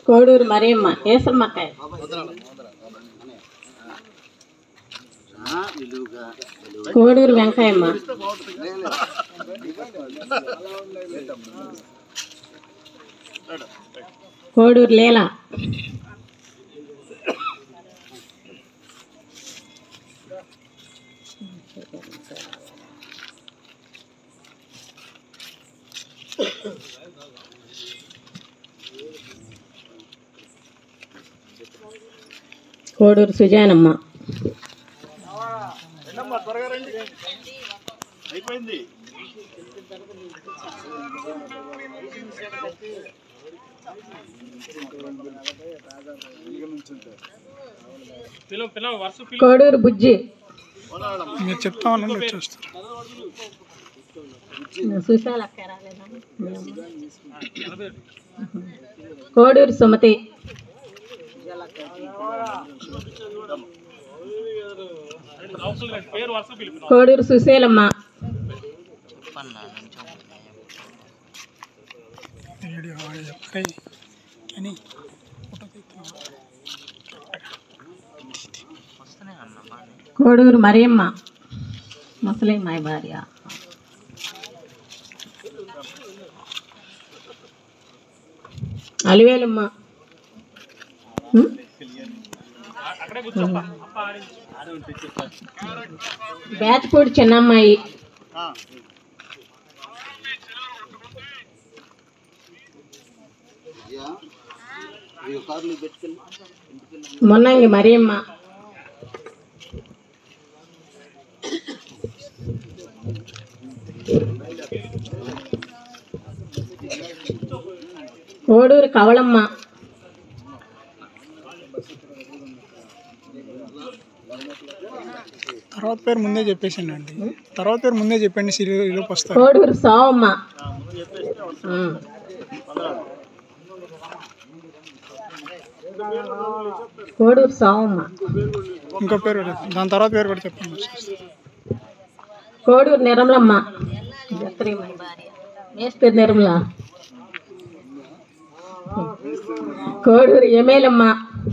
కోడూరు మరియమ్మ ఏసమ్మకాయ కోడూరు వెంకయ్యమ్మ కోడూరు లీల కోడూరు సుజానమ్మ అయిపోయింది కోడూరు బుజ్జి మీరు చెప్తా ఉండండి వచ్చేస్తారు సుశాల అక్క రాలేదా? కోడూరు సుమతి కోడూరు సుశీలమ్మ వీడియో ఆడియో చెప్పాయి కానీ ఫోటో తీస్తున్నాం కోడూరు మరియమ్మ ముసలి మాయ భార్య అలివేలమ్మ ఉం? బేతపూడి చిన్నమ్మాయి మొన్నంగి మరియమ్మ కోడూరు కవళమ్మ తర్వాత పేరు ముందే చెప్పేసండి అండి తర్వాత పేరు ముందే చెప్పండి సీరియల్లోకి వస్తారు కోడూరు సావమ్మ ఉం. కోడూరు సావమ్మ ఇంకో పేరు కూడా చెప్పండి. దాని తర్వాత పేరు కూడా చెప్పండి కోడూరు నిర్మలమ్మ మేస్త్రి నిర్మల కోడూరు ఎమేలమ్మ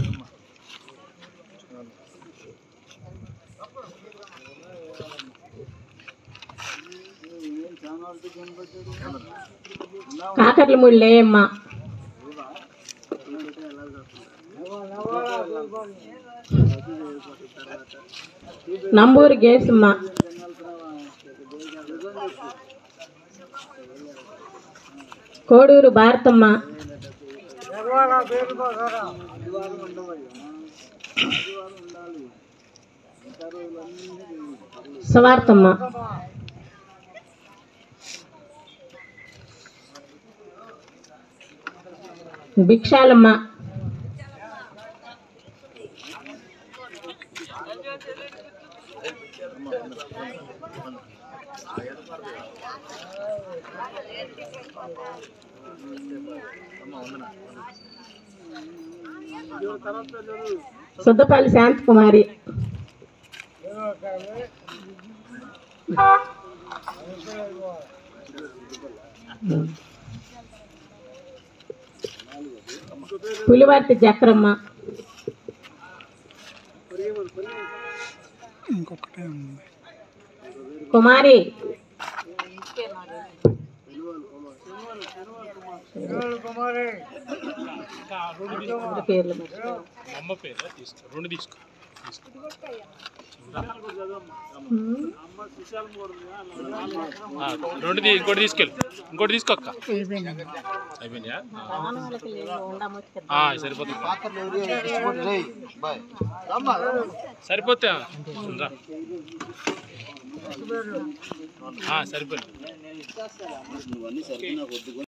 కాకర్ల ముళ్ళేయమ్మ నంబూరు గేసమ్మ కోడూరు భారతమ్మ సువార్తమ్మ భిక్షాలమ్మ సుద్దపల్లి శాంతకుమారి పులివర్తి చక్రమ్మ ఇంకొకటే ఉంది కుమారి పేర్లు మర్చిపోయా. అమ్మ పేరు తీసుకో రెండు తీసుకో ఉమ్. ఆ, రెండు తీ- ఇంకోటి తీసుకెళ్ళి ఇంకోటి తీసుకో అక్క అయిపోయింది అయిపోయిందా ప్రాణాలకు లేవు, ఉండమొచ్చు కదా. ఆ, సరిపోతుంది సరిపోతే రా. ఆ, సరిపోయింది